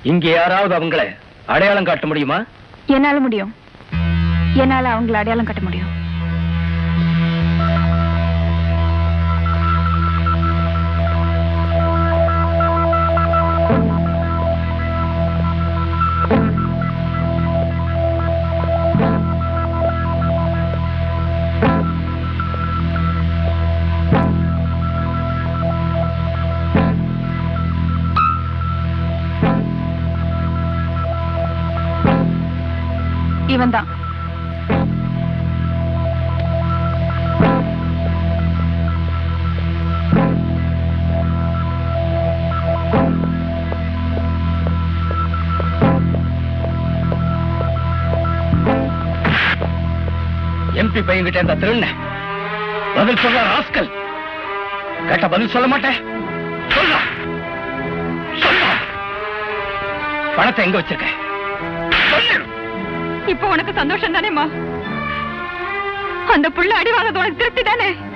இங்க யாராவது அவங்கள அடையாளம் காட்ட முடியுமா என்னால முடியும் என்னால அவங்கள அடையாளம் கட்ட முடியும் இவன் தான் எம்பி பையன்கிட்ட இருந்த திருண்ண பதில் சொல்ல ராஸ்கல் கேட்ட பதில் சொல்ல மாட்டேன் சொல்ல சொல்ல பணத்தை எங்க வச்சிருக்க சொல்லு இப்போ உனக்கு சந்தோஷம் தானேம்மா அந்த புள்ள அடி வாங்கறது உனக்கு திருப்தி தானே